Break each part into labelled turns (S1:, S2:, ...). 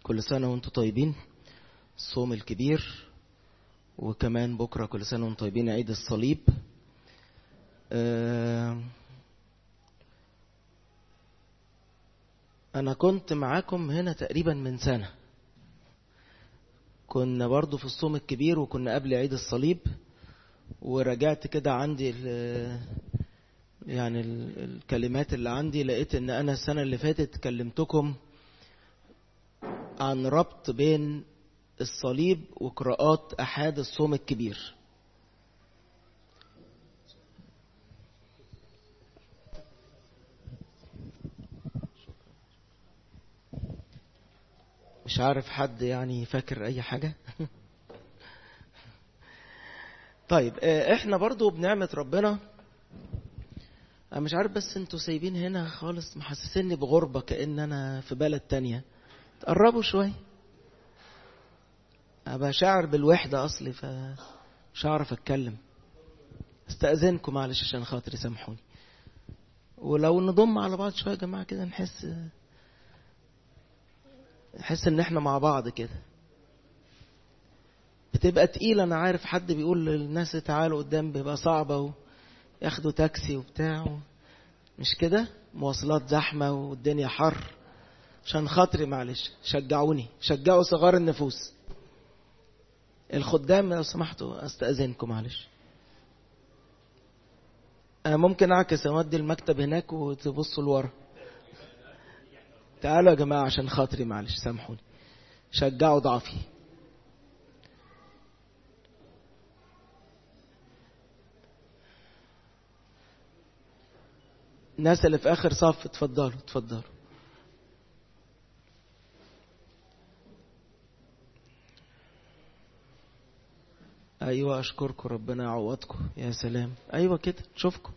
S1: كل سنة وانتم طيبين الصوم الكبير وكمان بكرة كل سنة وانتم طيبين عيد الصليب آه أنا كنت معاكم هنا تقريبا من سنة كنا برضو في الصوم الكبير وكنا قبل عيد الصليب ورجعت كده عندي ال يعني ال الكلمات اللي عندي لقيت ان انا السنة اللي فاتت كلمتكم عن ربط بين الصليب وقراءات احاد الصوم الكبير مش عارف حد يعني فاكر اي حاجة طيب احنا برضو بنعمة ربنا انا مش عارف بس انتوا سايبين هنا خالص محسسني بغربة كأن انا في بلد تانية تقربوا شوية ابقى شاعر بالوحدة اصلي فمش هعرف اتكلم استأذنكم معلش عشان خاطري سامحوني ولو نضم على بعض شوية يا جماعة كده نحس نحس ان احنا مع بعض كده بتبقى تقيلة انا عارف حد بيقول للناس تعالوا قدام بيبقى صعبة وياخدوا تاكسي وبتاع مش كده مواصلات زحمة والدنيا حر عشان خاطري معلش شجعوني شجعوا صغار النفوس الخدام لو سمحتوا استأذنكم معلش انا ممكن اعكس اودي المكتب هناك وتبصوا لورا تعالوا يا جماعة عشان خاطري معلش سامحوني شجعوا ضعفي الناس اللي في اخر صف اتفضلوا اتفضلوا ايوه اشكركم ربنا يعوضكم يا سلام ايوه كده نشوفكم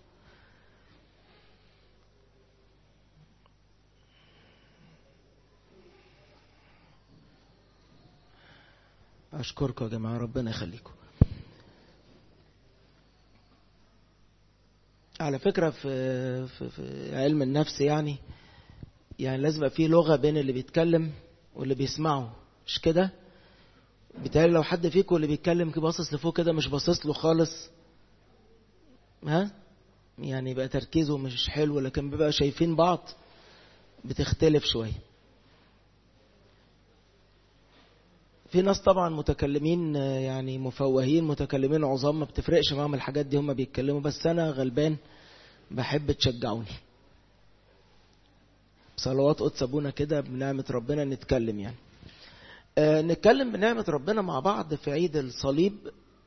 S1: اشكركم يا جماعه ربنا يخليكم على فكره في, في, في علم النفس يعني يعني لازم يبقى في لغه بين اللي بيتكلم واللي بيسمعه مش كده بالتالي لو حد فيكم اللي بيتكلم كده باصص لفوق كده مش باصص له خالص ها يعني يبقى تركيزه مش حلو لكن بيبقى شايفين بعض بتختلف شويه في ناس طبعا متكلمين يعني مفوهين متكلمين عظام ما بتفرقش معاهم الحاجات دي هم بيتكلموا بس انا غلبان بحب تشجعوني بصلوات قدس ابونا كده بنعمة ربنا نتكلم يعني آه نتكلم بنعمة ربنا مع بعض في عيد الصليب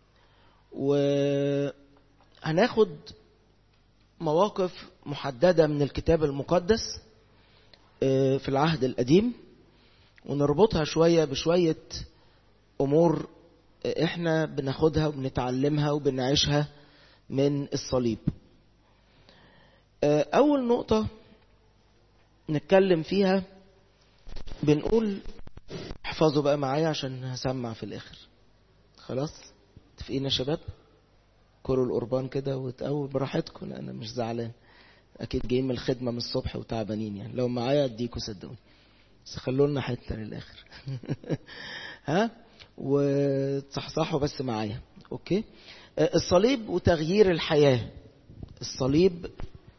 S1: وهناخد مواقف محددة من الكتاب المقدس آه في العهد القديم ونربطها شوية بشوية أمور إحنا بناخدها وبنتعلمها وبنعيشها من الصليب أول نقطة نتكلم فيها بنقول احفظوا بقى معايا عشان هسمع في الآخر خلاص متفقين يا شباب كلوا القربان كده وتقووا براحتكم أنا مش زعلان أكيد جايين من الخدمة من الصبح وتعبانين يعني لو معايا أديكوا صدقوني بس خلوا لنا حته للاخر ها وتصحصحوا بس معايا اوكي الصليب وتغيير الحياه الصليب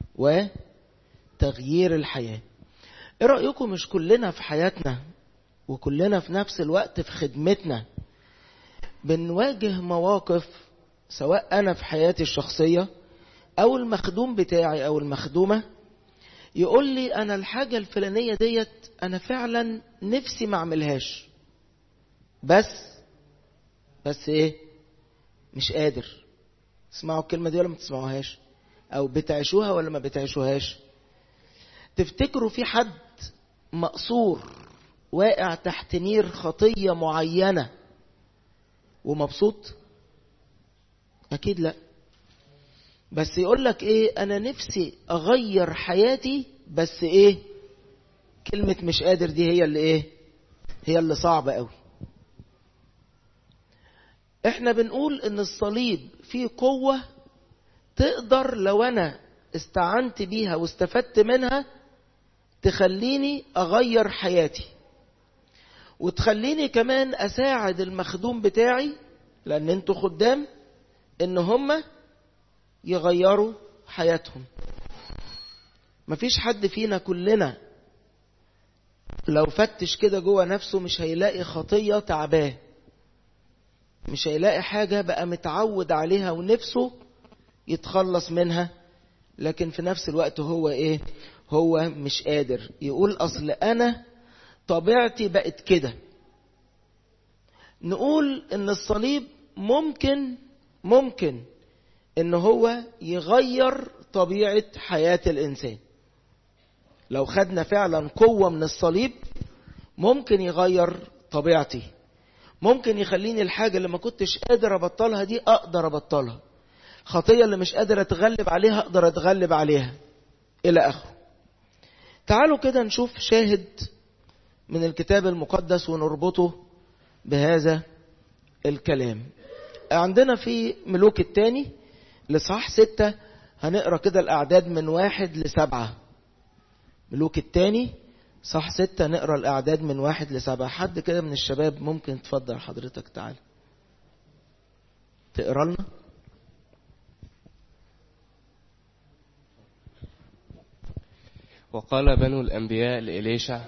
S1: وتغيير الحياه ايه رايكم مش كلنا في حياتنا وكلنا في نفس الوقت في خدمتنا بنواجه مواقف سواء انا في حياتي الشخصيه او المخدوم بتاعي او المخدومه يقول لي انا الحاجة الفلانية ديت انا فعلا نفسي ما اعملهاش بس بس ايه مش قادر تسمعوا الكلمة دي ولا ما تسمعوهاش او بتعيشوها ولا ما بتعيشوهاش تفتكروا في حد مقصور واقع تحت نير خطية معينة ومبسوط اكيد لا بس يقول لك ايه انا نفسي اغير حياتي بس ايه كلمة مش قادر دي هي اللي ايه هي اللي صعبة قوي احنا بنقول ان الصليب فيه قوة تقدر لو انا استعنت بيها واستفدت منها تخليني اغير حياتي وتخليني كمان اساعد المخدوم بتاعي لان انتوا خدام ان هم يغيروا حياتهم مفيش حد فينا كلنا لو فتش كده جوه نفسه مش هيلاقي خطية تعباه مش هيلاقي حاجة بقى متعود عليها ونفسه يتخلص منها لكن في نفس الوقت هو ايه هو مش قادر يقول اصل انا طبيعتي بقت كده نقول ان الصليب ممكن ممكن ان هو يغير طبيعة حياة الانسان لو خدنا فعلا قوة من الصليب ممكن يغير طبيعتي ممكن يخليني الحاجة اللي ما كنتش قادر أبطلها دي أقدر أبطلها خطية اللي مش قادر أتغلب عليها أقدر أتغلب عليها إلى آخره تعالوا كده نشوف شاهد من الكتاب المقدس ونربطه بهذا الكلام عندنا في ملوك الثاني لصح ستة هنقرأ كده الأعداد من واحد لسبعة ملوك الثاني صح ستة نقرأ الأعداد من واحد لسبعة حد كده من الشباب ممكن تفضل حضرتك تعال تقرأ لنا
S2: وقال بنو الأنبياء لإليشع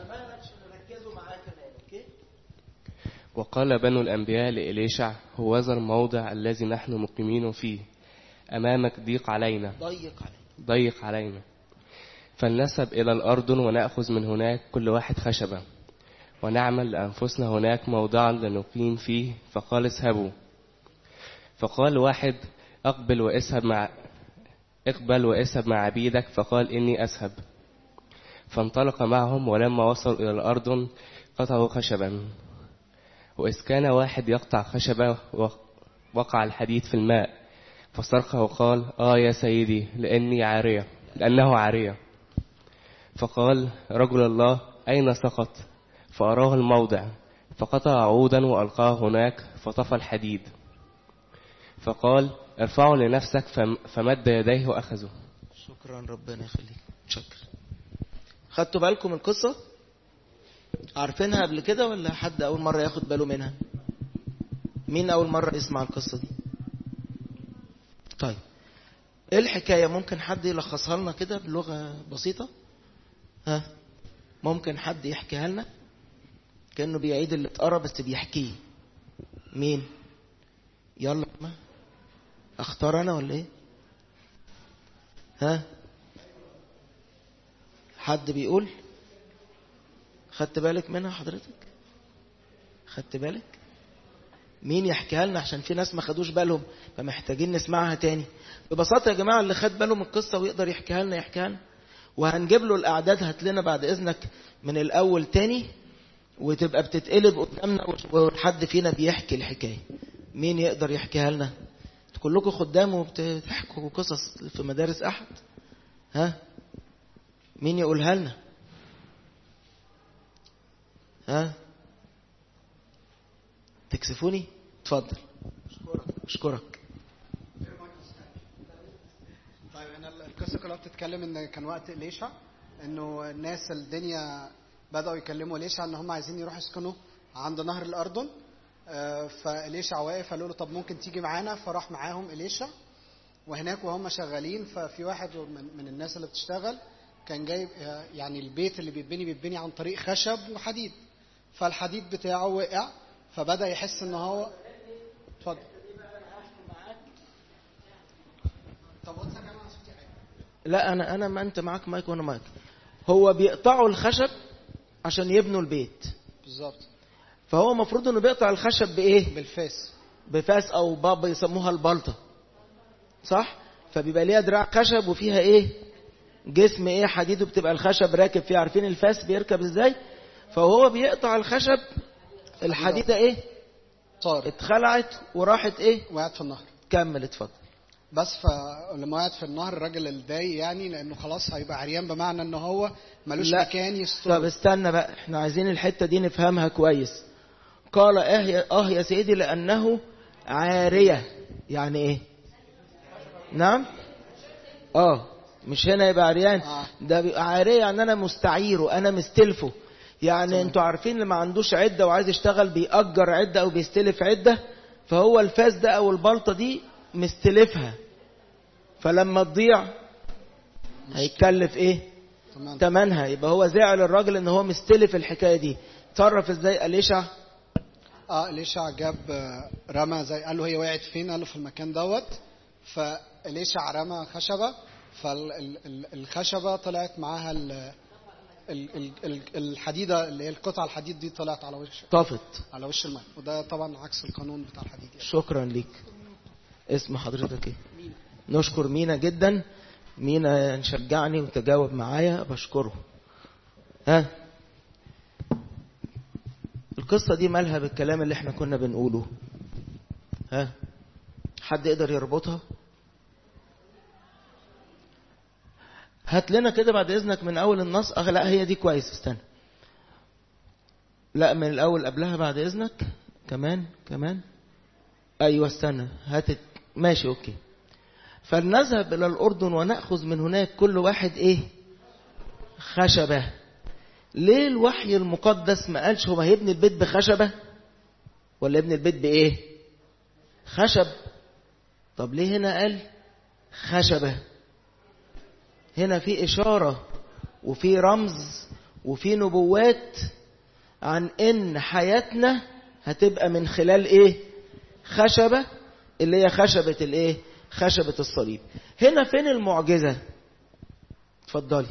S2: وقال بنو الأنبياء لإليشع هو ذا الموضع الذي نحن مقيمين فيه أمامك ضيق علينا
S1: ضيق علينا
S2: ضيق علينا فلنسب إلى الأردن ونأخذ من هناك كل واحد خشبة ونعمل لأنفسنا هناك موضعا لنقيم فيه فقال اذهبوا فقال واحد أقبل واسهب مع اقبل واسهب مع عبيدك فقال إني أذهب فانطلق معهم ولما وصلوا إلى الأردن قطعوا خشبا وإذ كان واحد يقطع خشبة وقع الحديد في الماء فصرخ وقال آه يا سيدي لأني عارية لأنه عارية فقال رجل الله أين سقط فأراه الموضع فقطع عودا وألقاه هناك فطفى الحديد فقال ارفعه لنفسك فمد يديه وأخذه
S1: شكرا ربنا يخليك شكرا خدتوا بالكم من القصة عارفينها قبل كده ولا حد أول مرة ياخد باله منها مين أول مرة يسمع القصة دي طيب ايه الحكاية ممكن حد يلخصها لنا كده بلغة بسيطة ها ممكن حد يحكيها لنا كأنه بيعيد اللي اتقرا بس بيحكيه مين يلا ما اختار انا ولا ايه ها حد بيقول خدت بالك منها حضرتك خدت بالك مين يحكيها لنا عشان في ناس ما خدوش بالهم فمحتاجين نسمعها تاني ببساطة يا جماعة اللي خد باله من القصة ويقدر يحكيها لنا يحكيها لنا وهنجيب له الأعداد هات لنا بعد إذنك من الأول تاني وتبقى بتتقلب قدامنا وحد فينا بيحكي الحكاية مين يقدر يحكيها لنا كلكم خدام وبتحكوا قصص في مدارس أحد ها مين يقولها لنا ها تكسفوني اتفضل اشكرك اشكرك
S3: طيب انا القصه كلها بتتكلم ان كان وقت اليشع انه الناس الدنيا بداوا يكلموا اليشع ان هم عايزين يروحوا يسكنوا عند نهر الاردن فاليشع واقف قالوا له طب ممكن تيجي معانا فراح معاهم اليشع وهناك وهم شغالين ففي واحد من, من الناس اللي بتشتغل كان جايب يعني البيت اللي بيتبني بيتبني عن طريق خشب وحديد فالحديد بتاعه وقع فبدا يحس ان هو اتفضل طب قلت لك انا صوتي عالي
S1: لا انا انا ما انت معاك مايك وانا مايك هو بيقطعوا الخشب عشان يبنوا البيت
S3: بالظبط
S1: فهو المفروض انه بيقطع الخشب بايه
S3: بالفاس
S1: بفاس او بابا يسموها البلطة صح فبيبقى ليها دراع خشب وفيها ايه جسم ايه حديد وبتبقى الخشب راكب فيه عارفين الفاس بيركب ازاي فهو بيقطع الخشب الحديدة ايه
S3: طار
S1: اتخلعت وراحت ايه
S3: وقعت في النهر
S1: كمل اتفضل
S3: بس فلما وقعت في النهر الراجل اتضايق يعني لانه خلاص هيبقى عريان بمعنى ان هو ملوش
S1: لا.
S3: مكان
S1: طب
S3: يستر
S1: استنى بقى احنا عايزين الحتة دي نفهمها كويس قال اه يا, آه يا سيدي لأنه عارية يعني ايه نعم اه مش هنا يبقى عريان
S3: آه.
S1: ده بيبقى عارية يعني انا مستعيره انا مستلفه يعني انتوا عارفين اللي ما عندوش عدة وعايز يشتغل بيأجر عدة او بيستلف عدة فهو الفاس ده او البلطة دي مستلفها فلما تضيع هيتكلف ايه
S3: تمام
S1: تمنها يبقى هو زعل الراجل ان هو مستلف الحكاية دي تصرف ازاي أليشع
S3: اه اليشع جاب آه، رمى زي قال له هي وقعت فين قال له في المكان دوت فاليشع رمى خشبه فالخشبه طلعت معاها ال ال- ال- ال- الحديده اللي هي القطع الحديد دي طلعت على وش
S1: طفت
S3: على وش الماء وده طبعا عكس القانون بتاع الحديد يعني.
S1: شكرا ليك اسم حضرتك ايه نشكر مينا جدا مينا نشجعني وتجاوب معايا بشكره ها القصة دي مالها بالكلام اللي احنا كنا بنقوله ها حد يقدر يربطها هات لنا كده بعد اذنك من اول النص اه لا هي دي كويس استنى لا من الاول قبلها بعد اذنك كمان كمان ايوه استنى هات ماشي اوكي فلنذهب الى الاردن وناخذ من هناك كل واحد ايه خشبه ليه الوحي المقدس ما قالش هو هيبني البيت بخشبه ولا يبني البيت بايه خشب طب ليه هنا قال خشبه هنا في اشاره وفي رمز وفي نبوات عن ان حياتنا هتبقى من خلال ايه خشبة اللي هي خشبة الايه خشبة الصليب هنا فين المعجزة اتفضلي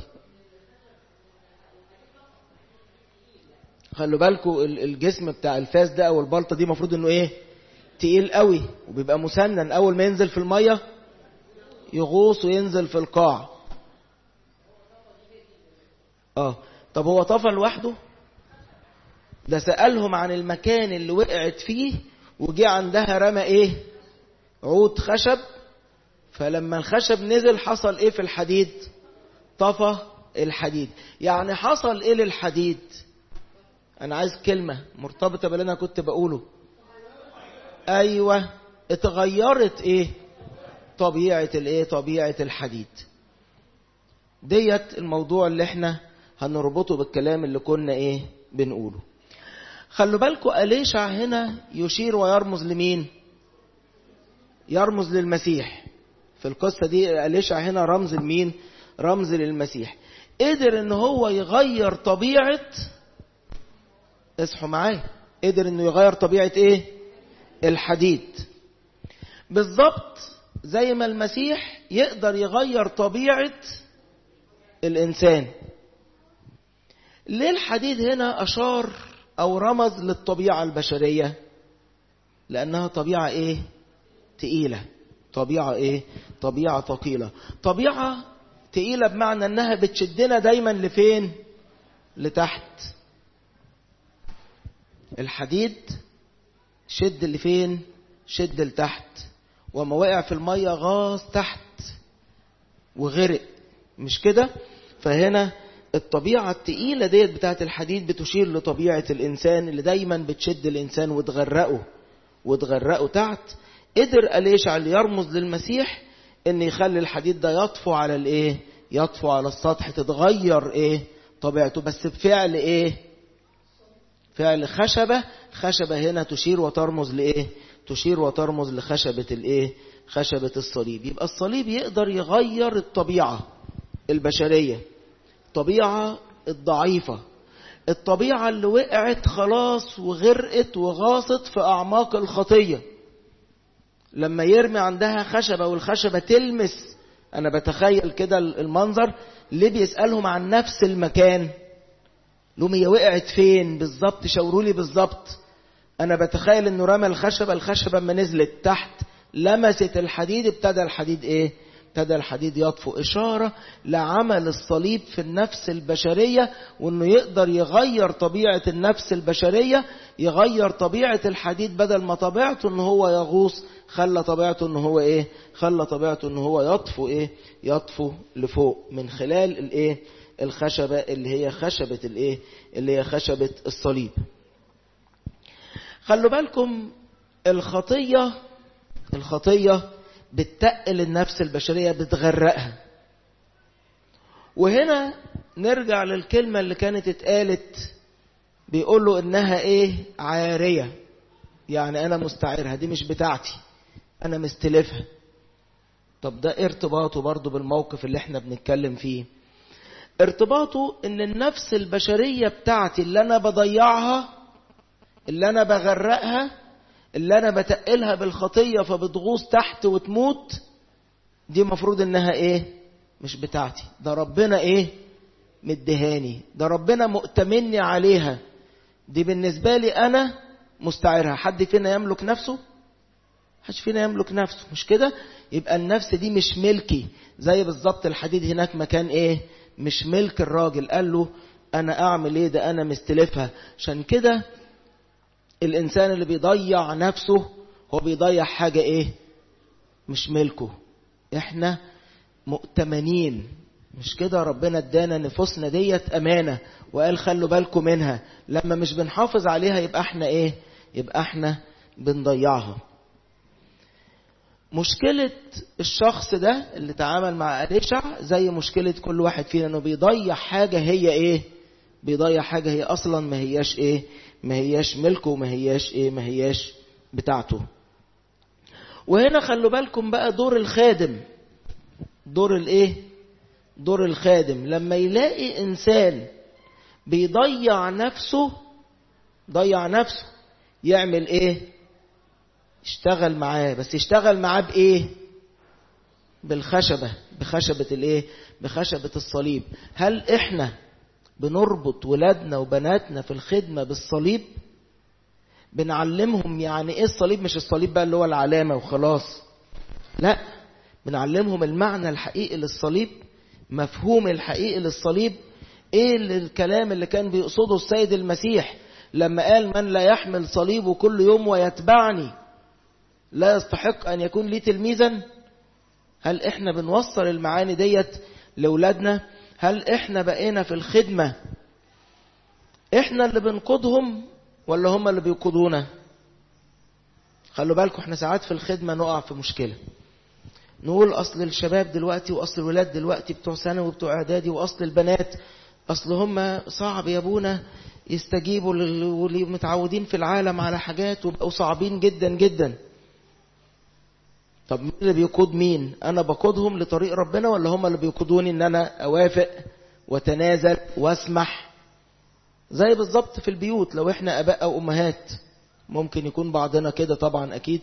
S1: خلوا بالكم الجسم بتاع الفاس ده او البلطة دي المفروض انه ايه تقيل قوي وبيبقى مسنن اول ما ينزل في المية يغوص وينزل في القاع اه طب هو طفى لوحده ده سألهم عن المكان اللي وقعت فيه وجي عندها رمى ايه عود خشب فلما الخشب نزل حصل ايه في الحديد طفى الحديد يعني حصل ايه للحديد انا عايز كلمة مرتبطة باللي انا كنت بقوله ايوه اتغيرت ايه طبيعة الايه طبيعة الحديد ديت الموضوع اللي احنا هنربطه بالكلام اللي كنا ايه بنقوله خلوا بالكم أليشع هنا يشير ويرمز لمين يرمز للمسيح في القصة دي أليشع هنا رمز لمين رمز للمسيح قدر ان هو يغير طبيعة اصحوا معايا قدر انه يغير طبيعة ايه الحديد بالظبط زي ما المسيح يقدر يغير طبيعة الإنسان ليه الحديد هنا أشار أو رمز للطبيعة البشرية لأنها طبيعة إيه تقيلة طبيعة إيه طبيعة ثقيلة طبيعة تقيلة بمعنى أنها بتشدنا دايما لفين لتحت الحديد شد لفين شد لتحت وما وقع في المية غاص تحت وغرق مش كده فهنا الطبيعة التقيلة ديت بتاعت الحديد بتشير لطبيعة الإنسان اللي دايما بتشد الإنسان وتغرقه وتغرقه تحت قدر أليشع اللي يرمز للمسيح إن يخلي الحديد ده يطفو على الإيه يطفو على السطح تتغير إيه طبيعته بس بفعل إيه فعل خشبة خشبة هنا تشير وترمز لإيه تشير وترمز لخشبة الإيه خشبة الصليب يبقى الصليب يقدر يغير الطبيعة البشرية الطبيعة الضعيفة الطبيعة اللي وقعت خلاص وغرقت وغاصت في أعماق الخطية لما يرمي عندها خشبة والخشبة تلمس أنا بتخيل كده المنظر ليه بيسألهم عن نفس المكان لهم هي وقعت فين بالظبط شاوروا لي بالظبط أنا بتخيل إنه رمى الخشبة الخشبة لما نزلت تحت لمست الحديد ابتدى الحديد إيه ابتدى الحديد يطفو إشارة لعمل الصليب في النفس البشرية وأنه يقدر يغير طبيعة النفس البشرية يغير طبيعة الحديد بدل ما طبيعته أنه هو يغوص خلى طبيعته أنه هو إيه خلى طبيعته أنه هو يطفو إيه يطفو لفوق من خلال الإيه الخشبة اللي هي خشبة الإيه اللي هي خشبة الصليب خلوا بالكم الخطية الخطية بتقل النفس البشرية بتغرقها وهنا نرجع للكلمة اللي كانت اتقالت بيقول له انها ايه عارية يعني انا مستعيرها دي مش بتاعتي انا مستلفها طب ده ارتباطه برضو بالموقف اللي احنا بنتكلم فيه ارتباطه ان النفس البشرية بتاعتي اللي انا بضيعها اللي انا بغرقها اللي انا بتقلها بالخطية فبتغوص تحت وتموت دي مفروض انها ايه مش بتاعتي ده ربنا ايه مدهاني ده ربنا مؤتمني عليها دي بالنسبة لي انا مستعيرها حد فينا يملك نفسه حدش فينا يملك نفسه مش كده يبقى النفس دي مش ملكي زي بالظبط الحديد هناك مكان ايه مش ملك الراجل قال له انا اعمل ايه ده انا مستلفها عشان كده الانسان اللي بيضيع نفسه هو بيضيع حاجة ايه مش ملكه احنا مؤتمنين مش كده ربنا ادانا نفوسنا ديت امانة وقال خلوا بالكم منها لما مش بنحافظ عليها يبقى احنا ايه يبقى احنا بنضيعها مشكلة الشخص ده اللي تعامل مع أليشع زي مشكلة كل واحد فينا انه بيضيع حاجة هي ايه بيضيع حاجة هي اصلا ما هياش ايه ما هياش ملكه وما هياش ايه ما هياش بتاعته وهنا خلوا بالكم بقى دور الخادم دور الايه دور الخادم لما يلاقي انسان بيضيع نفسه ضيع نفسه يعمل ايه يشتغل معاه بس يشتغل معاه بايه بالخشبة بخشبة الايه بخشبة الصليب هل احنا بنربط ولادنا وبناتنا في الخدمة بالصليب بنعلمهم يعني ايه الصليب مش الصليب بقى اللي هو العلامة وخلاص لا بنعلمهم المعنى الحقيقي للصليب مفهوم الحقيقي للصليب ايه الكلام اللي كان بيقصده السيد المسيح لما قال من لا يحمل صليبه كل يوم ويتبعني لا يستحق ان يكون لي تلميذا هل احنا بنوصل المعاني ديت لاولادنا هل احنا بقينا في الخدمة احنا اللي بنقودهم ولا هم اللي بيقودونا خلوا بالكم احنا ساعات في الخدمة نقع في مشكلة نقول اصل الشباب دلوقتي واصل الولاد دلوقتي بتوع ثانوي وبتوع اعدادي واصل البنات اصل هم صعب يا ابونا يستجيبوا واللي متعودين في العالم على حاجات وبقوا صعبين جدا جدا طب مين اللي بيقود مين انا بقودهم لطريق ربنا ولا هم اللي بيقودوني ان انا اوافق وتنازل واسمح زي بالظبط في البيوت لو احنا اباء او امهات ممكن يكون بعضنا كده طبعا اكيد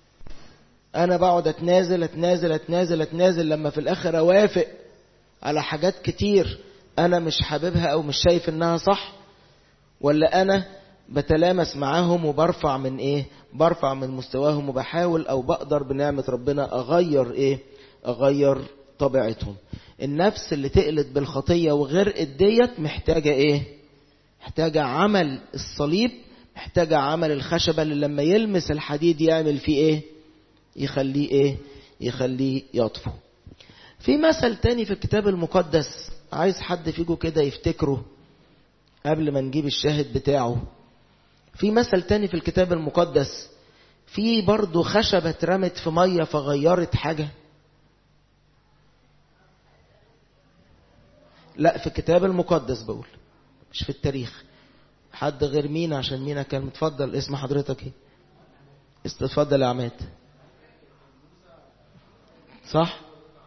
S1: انا بقعد اتنازل اتنازل اتنازل اتنازل لما في الاخر اوافق على حاجات كتير انا مش حاببها او مش شايف انها صح ولا انا بتلامس معاهم وبرفع من ايه برفع من مستواهم وبحاول او بقدر بنعمة ربنا اغير ايه اغير طبيعتهم النفس اللي تقلت بالخطية وغرقت ديت محتاجة ايه محتاجة عمل الصليب محتاجة عمل الخشبة اللي لما يلمس الحديد يعمل فيه ايه يخليه ايه يخليه يطفو في مثل تاني في الكتاب المقدس عايز حد فيكم كده يفتكره قبل ما نجيب الشاهد بتاعه في مثل تاني في الكتاب المقدس في برضه خشبة اترمت في مية فغيرت حاجة لا في الكتاب المقدس بقول مش في التاريخ حد غير مينا عشان مينا كان متفضل اسم حضرتك ايه استفضل يا عماد صح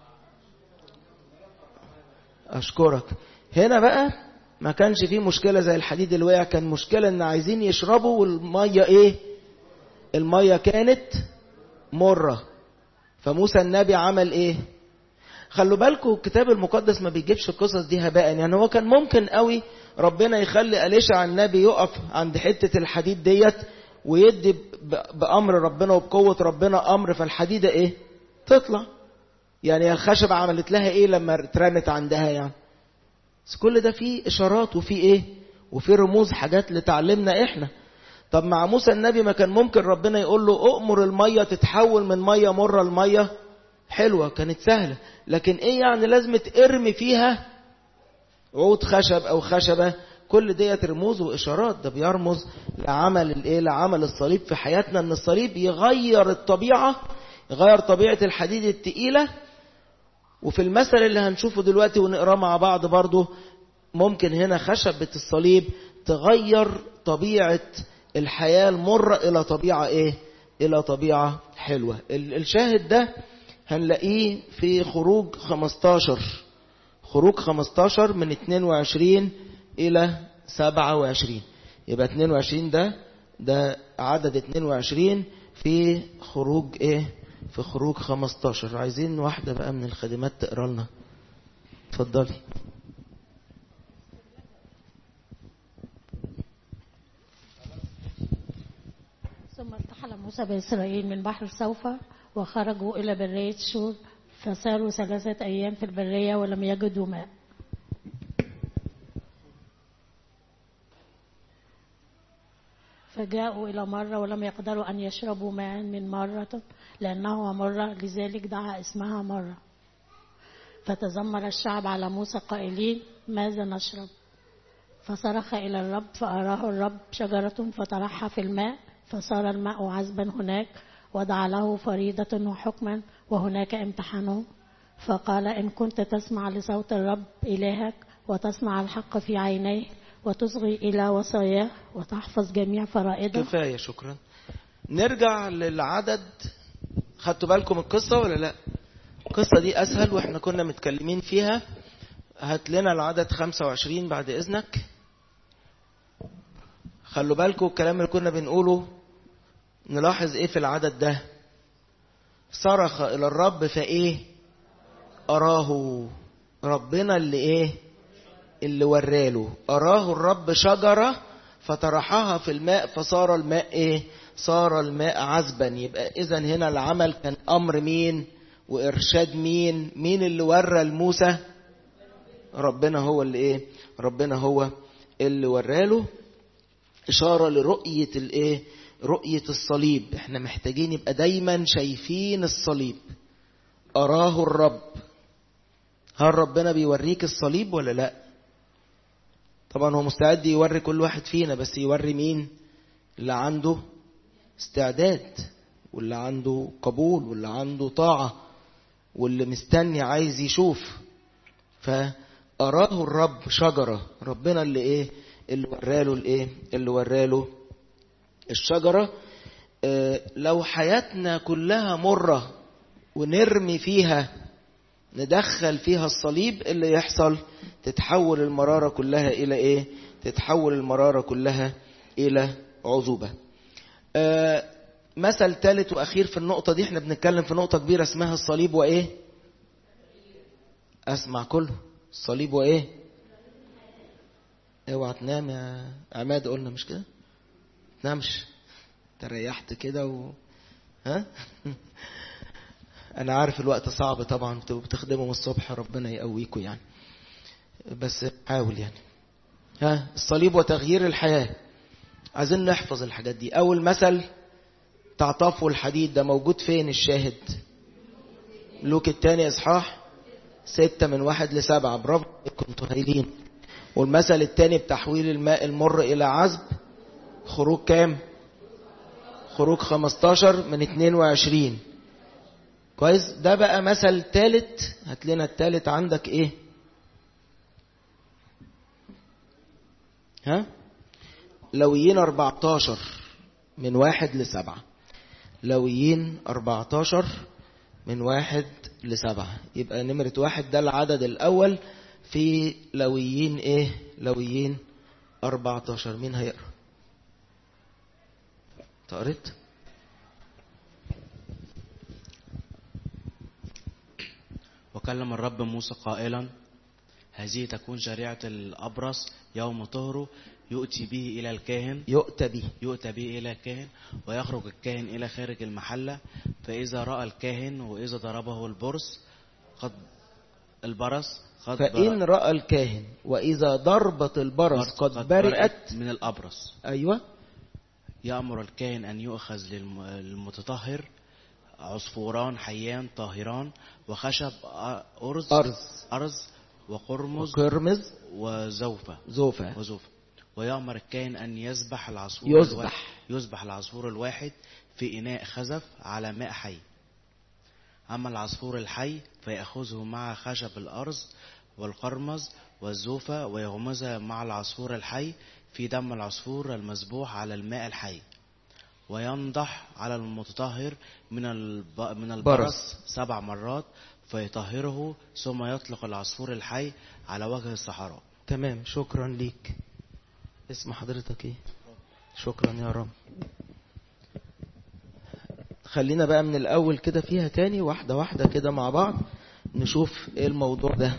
S1: اشكرك هنا بقى ما كانش فيه مشكلة زي الحديد اللي وقع كان مشكلة ان عايزين يشربوا والمية ايه المية كانت مرة فموسى النبي عمل ايه خلوا بالكم الكتاب المقدس ما بيجيبش القصص دي هباء يعني هو كان ممكن قوي ربنا يخلي أليشع النبي يقف عند حتة الحديد ديت ويدي بأمر ربنا وبقوة ربنا أمر فالحديدة ايه تطلع يعني الخشبة عملت لها ايه لما اترمت عندها يعني بس كل ده فيه اشارات وفيه ايه وفيه رموز حاجات لتعلمنا احنا طب مع موسى النبي ما كان ممكن ربنا يقول له اؤمر المية تتحول من مية مرة لمية حلوة كانت سهلة لكن ايه يعني لازم ارمي فيها عود خشب او خشبة كل ديت رموز واشارات ده بيرمز لعمل الايه لعمل الصليب في حياتنا ان الصليب يغير الطبيعة يغير طبيعة الحديد التقيلة وفي المثل اللي هنشوفه دلوقتي ونقراه مع بعض برضه ممكن هنا خشبة الصليب تغير طبيعة الحياة المرة إلى طبيعة إيه؟ إلى طبيعة حلوة ال- الشاهد ده هنلاقيه في خروج 15 خروج 15 من 22 إلى 27 يبقى 22 ده ده عدد 22 في خروج إيه؟ في خروج 15 عايزين واحدة بقى من الخادمات تقرا لنا اتفضلي
S4: ثم ارتحل موسى بإسرائيل من بحر سوفا وخرجوا إلى برية شور فساروا ثلاثة أيام في البرية ولم يجدوا ماء فجاءوا إلى مرة ولم يقدروا أن يشربوا ماء من مرة لأنه مرة لذلك دعا اسمها مرة فتذمر الشعب على موسى قائلين ماذا نشرب فصرخ إلى الرب فأراه الرب شجرة فطرحها في الماء فصار الماء عذبا هناك وضع له فريضة وحكما وهناك امتحنه فقال إن كنت تسمع لصوت الرب إلهك وتصنع الحق في عينيه وتصغي إلى وصاياه وتحفظ جميع فرائضه
S1: كفاية شكرا نرجع للعدد خدتوا بالكم القصة ولا لا القصة دي أسهل وإحنا كنا متكلمين فيها هات لنا العدد 25 بعد إذنك خلوا بالكم الكلام اللي كنا بنقوله نلاحظ إيه في العدد ده صرخ إلى الرب فإيه أراه ربنا اللي إيه اللي وراله أراه الرب شجرة فطرحها في الماء فصار الماء إيه صار الماء عذبا يبقى إذا هنا العمل كان أمر مين وإرشاد مين مين اللي ورى لموسى ربنا هو اللي إيه ربنا هو اللي وراله إشارة لرؤية الإيه رؤية الصليب احنا محتاجين يبقى دايما شايفين الصليب أراه الرب هل ربنا بيوريك الصليب ولا لا طبعا هو مستعد يوري كل واحد فينا بس يوري مين اللي عنده استعداد واللي عنده قبول واللي عنده طاعة واللي مستني عايز يشوف فأراه الرب شجرة ربنا اللي ايه اللي وراله الايه اللي وراله الشجرة اه لو حياتنا كلها مرة ونرمي فيها ندخل فيها الصليب اللي يحصل تتحول المرارة كلها إلى إيه؟ تتحول المرارة كلها إلى عذوبة. آه مثل ثالث وأخير في النقطة دي احنا بنتكلم في نقطة كبيرة اسمها الصليب وإيه؟ أسمع كله الصليب وإيه؟ اوعى تنام يا عماد قلنا مش كده؟ تنامش تريحت كده و ها؟ انا عارف الوقت صعب طبعا انتوا بتخدموا من الصبح ربنا يقويكم يعني بس حاول يعني ها الصليب وتغيير الحياة عايزين نحفظ الحاجات دي اول مثل تعطف الحديد ده موجود فين الشاهد لوك التاني اصحاح ستة من واحد لسبعة برافو كنتوا هايلين والمثل التاني بتحويل الماء المر الى عذب خروج كام خروج 15 من 22 كويس ده بقى مثل تالت هات لنا التالت عندك ايه ها لويين 14 من واحد لسبعة لويين 14 من واحد لسبعة يبقى نمرة واحد ده العدد الأول في لويين ايه لويين 14 مين هيقرأ قريت
S5: وكلم الرب موسى قائلا هذه تكون شريعة الأبرص يوم طهره يؤتي به إلى الكاهن
S1: يؤتى به
S5: يؤتى به إلى الكاهن ويخرج الكاهن إلى خارج المحلة فإذا رأى الكاهن وإذا ضربه البرص قد البرص قد
S1: فإن
S5: برأ-
S1: رأى الكاهن وإذا ضربت البرص قد برئت
S5: من الأبرص
S1: أيوة
S5: يأمر الكاهن أن يؤخذ للم- للمتطهر عصفوران حيان طاهران وخشب أرز
S1: أرز
S5: أرز وقرمز
S1: وكرمز
S5: وزوفة
S1: زوفة
S5: وزوفة ويأمر الكاهن أن يذبح العصفور
S1: يذبح.
S5: الواحد يذبح العصفور الواحد في إناء خزف على ماء حي أما العصفور الحي فيأخذه مع خشب الأرز والقرمز والزوفة ويغمزها مع العصفور الحي في دم العصفور المذبوح على الماء الحي وينضح على المتطهر من الب... من البرص سبع مرات فيطهره ثم يطلق العصفور الحي على وجه الصحراء
S1: تمام شكرا ليك اسم حضرتك ايه شكرا يا رب خلينا بقى من الاول كده فيها تاني واحدة واحدة كده مع بعض نشوف ايه الموضوع ده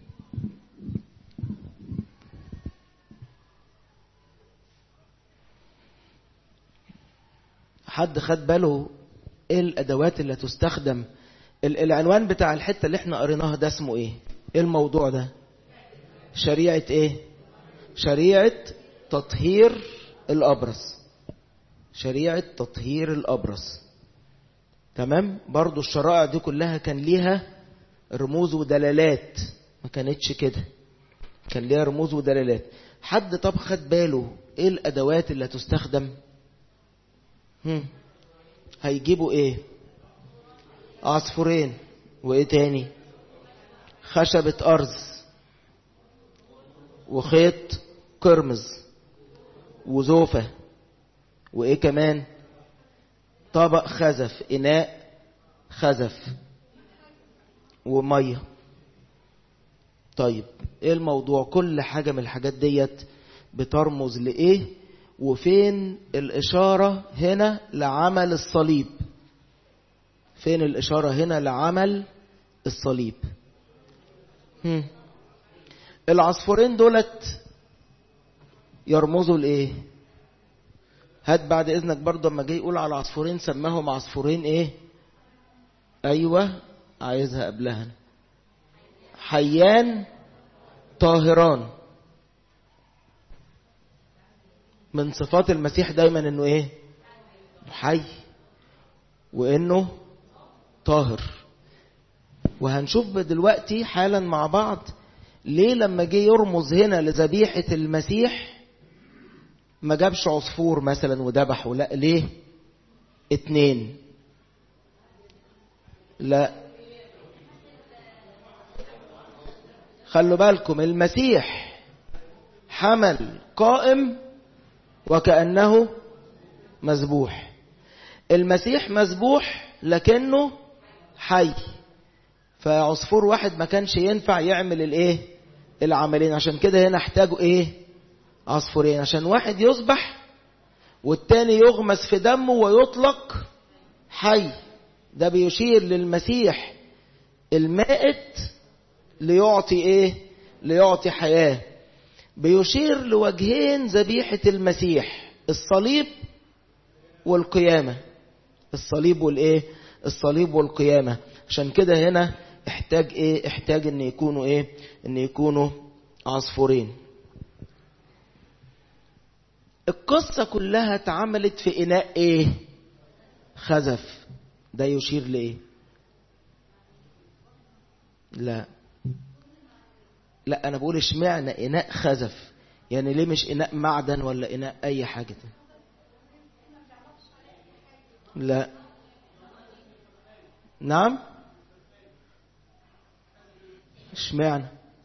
S1: حد خد باله ايه الادوات اللي هتستخدم ال- العنوان بتاع الحتة اللي احنا قريناها ده اسمه ايه ايه الموضوع ده شريعة ايه شريعة تطهير الابرص شريعة تطهير الابرص تمام برضو الشرائع دي كلها كان ليها رموز ودلالات ما كانتش كده كان ليها رموز ودلالات حد طب خد باله ايه الادوات اللي هتستخدم هم. هيجيبوا ايه عصفورين وايه تاني خشبة ارز وخيط قرمز وزوفة وايه كمان طبق خزف اناء خزف وميه طيب ايه الموضوع كل حاجة من الحاجات ديت بترمز لايه وفين الاشارة هنا لعمل الصليب فين الاشارة هنا لعمل الصليب هم. العصفورين دولت يرمزوا لايه هات بعد اذنك برضه اما جاي يقول على عصفورين سماهم عصفورين ايه ايوه عايزها قبلها أنا. حيان طاهران من صفات المسيح دايما انه ايه حي وانه طاهر وهنشوف دلوقتي حالا مع بعض ليه لما جه يرمز هنا لذبيحة المسيح ما جابش عصفور مثلا وذبحه لا ليه اتنين لا خلوا بالكم المسيح حمل قائم وكأنه مذبوح المسيح مذبوح لكنه حي فعصفور واحد ما كانش ينفع يعمل الايه العملين عشان كده هنا احتاجوا ايه عصفورين عشان واحد يذبح والتاني يغمس في دمه ويطلق حي ده بيشير للمسيح المائت ليعطي ايه ليعطي حياة بيشير لوجهين ذبيحة المسيح الصليب والقيامة الصليب والايه الصليب والقيامة عشان كده هنا احتاج ايه احتاج ان يكونوا ايه ان يكونوا عصفورين القصة كلها اتعملت في اناء ايه خزف ده يشير لايه لا لا انا بقول اشمعنى اناء خزف يعني ليه مش اناء معدن ولا اناء اي حاجة لا نعم اشمعنى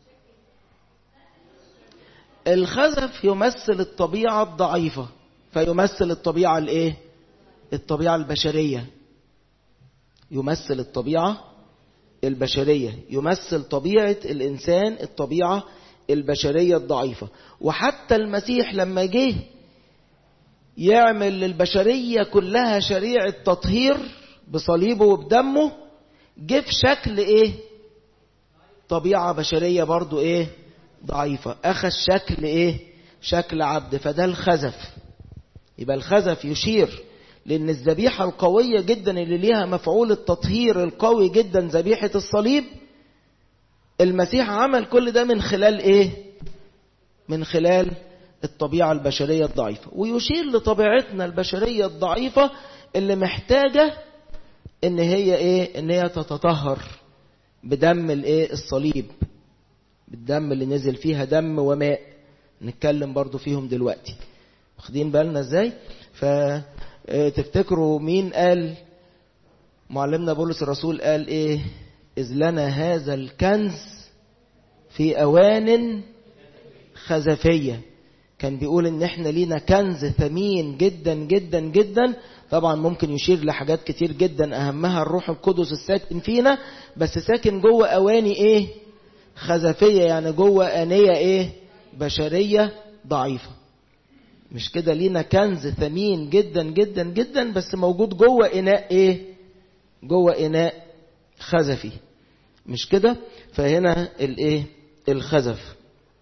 S1: الخزف يمثل الطبيعة الضعيفة فيمثل الطبيعة الايه الطبيعة البشرية يمثل الطبيعة البشرية يمثل طبيعة الإنسان الطبيعة البشرية الضعيفة وحتى المسيح لما جه يعمل للبشرية كلها شريعة تطهير بصليبه وبدمه جه في شكل ايه طبيعة بشرية برضو ايه ضعيفة اخذ شكل ايه شكل عبد فده الخزف يبقى الخزف يشير لان الذبيحة القوية جدا اللي ليها مفعول التطهير القوي جدا ذبيحة الصليب المسيح عمل كل ده من خلال ايه من خلال الطبيعة البشرية الضعيفة ويشير لطبيعتنا البشرية الضعيفة اللي محتاجة ان هي ايه ان هي تتطهر بدم الايه الصليب بالدم اللي نزل فيها دم وماء نتكلم برضو فيهم دلوقتي واخدين بالنا ازاي فتفتكروا مين قال معلمنا بولس الرسول قال ايه اذ لنا هذا الكنز في اوان خزفيه كان بيقول ان احنا لينا كنز ثمين جدا جدا جدا طبعا ممكن يشير لحاجات كتير جدا اهمها الروح القدس الساكن فينا بس ساكن جوه اواني ايه خزفية يعني جوه انية ايه بشرية ضعيفة مش كده لينا كنز ثمين جدا جدا جدا بس موجود جوه اناء ايه جوه اناء خزفي مش كده فهنا الايه الخزف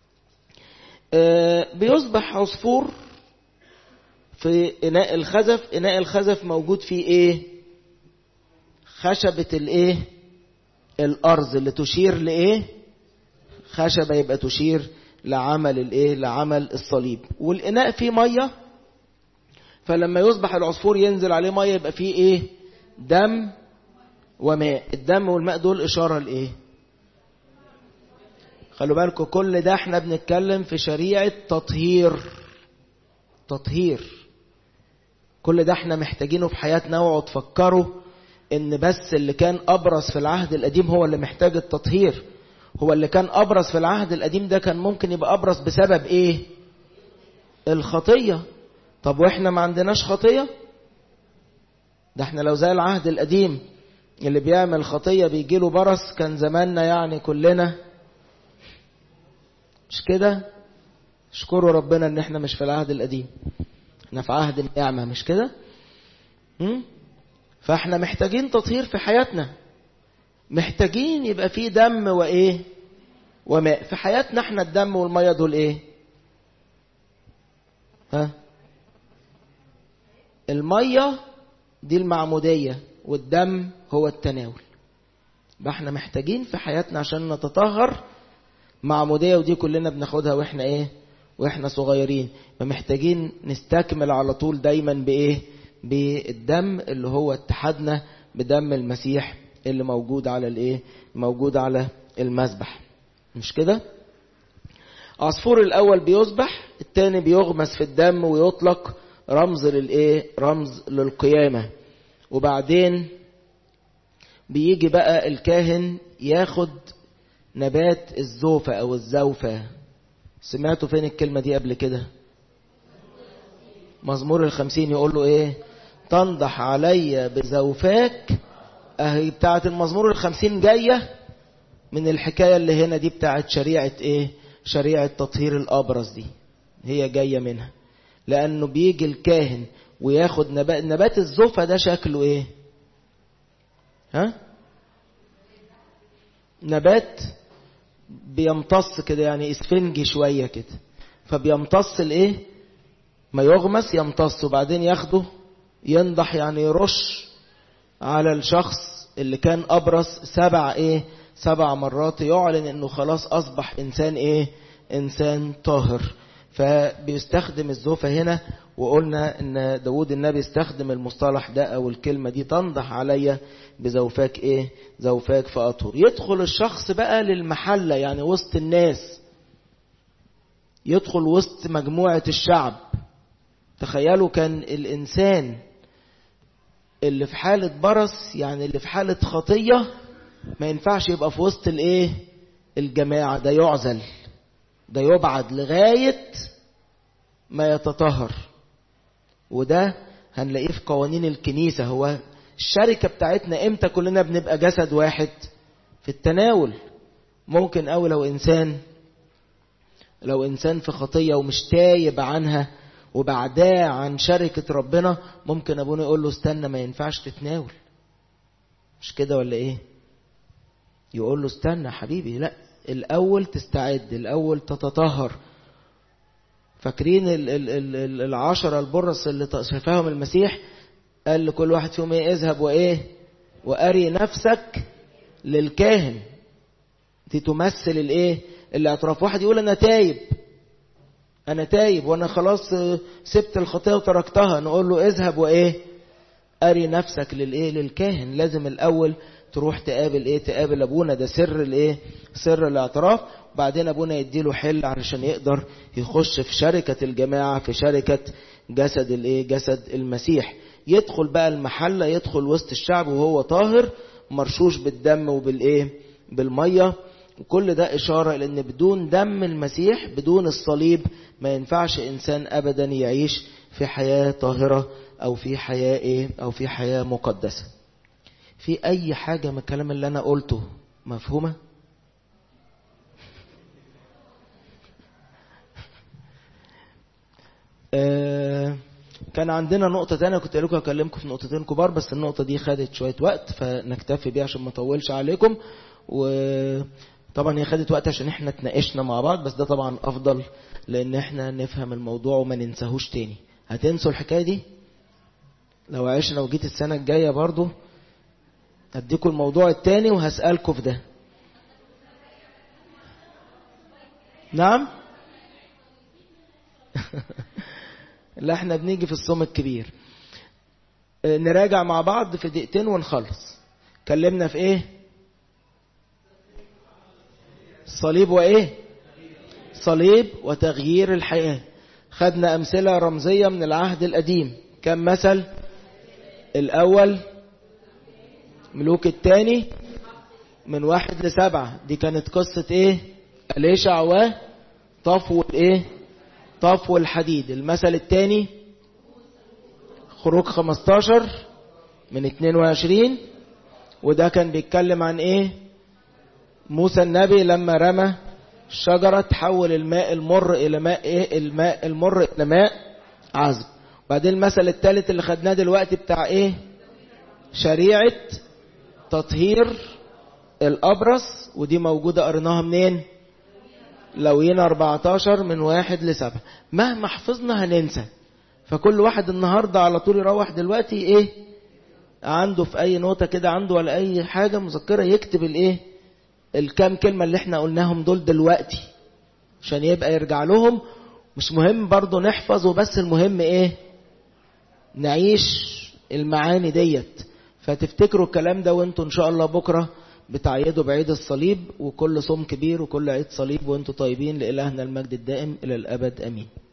S1: آه بيصبح عصفور في اناء الخزف اناء الخزف موجود فيه ايه خشبة الايه الارز اللي تشير لايه خشبة يبقى تشير لعمل الايه لعمل الصليب والاناء فيه ميه فلما يصبح العصفور ينزل عليه ميه يبقى فيه ايه دم وماء الدم والماء دول اشاره لايه خلوا بالكم كل ده احنا بنتكلم في شريعه تطهير تطهير كل ده احنا محتاجينه في حياتنا اوعوا تفكروا ان بس اللي كان ابرز في العهد القديم هو اللي محتاج التطهير هو اللي كان ابرز في العهد القديم ده كان ممكن يبقى ابرز بسبب ايه الخطيه طب واحنا ما عندناش خطيه ده احنا لو زي العهد القديم اللي بيعمل خطيه بيجيله برص كان زماننا يعني كلنا مش كده اشكروا ربنا ان احنا مش في العهد القديم احنا في عهد النعمه مش كده م? فاحنا محتاجين تطهير في حياتنا محتاجين يبقى فيه دم وايه وماء في حياتنا احنا الدم والميه دول ايه ها الميه دي المعموديه والدم هو التناول يبقى احنا محتاجين في حياتنا عشان نتطهر معموديه ودي كلنا بناخدها واحنا ايه واحنا صغيرين فمحتاجين نستكمل على طول دايما بايه بالدم اللي هو اتحادنا بدم المسيح اللي موجود على الايه موجود على المذبح مش كده عصفور الاول بيذبح التاني بيغمس في الدم ويطلق رمز للايه رمز للقيامه وبعدين بيجي بقى الكاهن ياخد نبات الزوفة او الزوفة سمعتوا فين الكلمة دي قبل كده مزمور الخمسين يقول له ايه تنضح علي بزوفاك اهي بتاعة المزمور الخمسين جاية من الحكاية اللي هنا دي بتاعة شريعة ايه شريعة تطهير الابرز دي هي جاية منها لانه بيجي الكاهن وياخد نبات نبات الزوفة ده شكله ايه ها نبات بيمتص كده يعني اسفنجي شوية كده فبيمتص الايه ما يغمس يمتص وبعدين ياخده ينضح يعني يرش على الشخص اللي كان ابرص سبع ايه سبع مرات يعلن انه خلاص اصبح انسان ايه انسان طاهر فبيستخدم الزوفة هنا وقلنا ان داود النبي استخدم المصطلح ده او الكلمة دي تنضح عليا بزوفاك ايه زوفاك فاطهر يدخل الشخص بقى للمحلة يعني وسط الناس يدخل وسط مجموعة الشعب تخيلوا كان الانسان اللي في حالة برص يعني اللي في حالة خطية ما ينفعش يبقى في وسط الايه الجماعة ده يعزل ده يبعد لغاية ما يتطهر وده هنلاقيه في قوانين الكنيسة هو الشركة بتاعتنا امتى كلنا بنبقى جسد واحد في التناول ممكن أو لو إنسان لو إنسان في خطية ومش تايب عنها وبعداه عن شركة ربنا ممكن أبونا يقول له استنى ما ينفعش تتناول مش كده ولا إيه يقول له استنى حبيبي لا الأول تستعد الأول تتطهر فاكرين العشرة البرص اللي شافاهم المسيح قال لكل واحد فيهم ايه اذهب وايه واري نفسك للكاهن دي تمثل الايه الاعتراف واحد يقول انا تايب انا تايب وانا خلاص سبت الخطيه وتركتها نقول له اذهب وايه اري نفسك للايه للكاهن لازم الاول تروح تقابل ايه تقابل ابونا ده سر الايه سر الاعتراف وبعدين ابونا يديله حل علشان يقدر يخش في شركة الجماعة في شركة جسد الايه جسد المسيح يدخل بقى المحلة يدخل وسط الشعب وهو طاهر مرشوش بالدم وبالايه بالمية كل ده إشارة لأن بدون دم المسيح بدون الصليب ما ينفعش إنسان أبدا يعيش في حياة طاهرة أو في حياة إيه أو في حياة مقدسة في أي حاجة من الكلام اللي أنا قلته مفهومة؟ آه كان عندنا نقطة تانية كنت لكم أكلمكم في نقطتين كبار بس النقطة دي خدت شوية وقت فنكتفي بيها عشان ما أطولش عليكم وطبعا هي خدت وقت عشان احنا اتناقشنا مع بعض بس ده طبعا أفضل لأن احنا نفهم الموضوع وما ننساهوش تاني هتنسوا الحكاية دي لو عشنا وجيت السنة الجاية برضو هديكم الموضوع التاني وهسألكم في ده نعم لا احنا بنيجي في الصوم الكبير نراجع مع بعض في دقيقتين ونخلص كلمنا في ايه صليب وايه صليب وتغيير الحياة خدنا امثلة رمزية من العهد القديم كم مثل الاول ملوك الثاني من واحد لسبعة دي كانت قصة ايه أليشع وطفو الايه طفو الحديد المثل الثاني خروج 15 من 22 وده كان بيتكلم عن ايه موسى النبي لما رمى الشجرة تحول الماء المر إلى ماء إيه الماء المر إلى ماء عذب بعدين المثل الثالث اللي خدناه دلوقتي بتاع إيه شريعة تطهير الأبرص ودي موجودة قريناها منين لوين 14 من واحد لسبعة مهما حفظنا هننسى فكل واحد النهاردة على طول يروح دلوقتي ايه عنده في اي نوتة كده عنده ولا اي حاجة مذكرة يكتب الايه الكام كلمة اللي احنا قلناهم دول دلوقتي عشان يبقى يرجع لهم مش مهم برضو نحفظ وبس المهم ايه نعيش المعاني ديت فتفتكروا الكلام ده وانتوا ان شاء الله بكرة بتعيدوا بعيد الصليب وكل صوم كبير وكل عيد صليب وانتوا طيبين لإلهنا المجد الدائم إلى الأبد أمين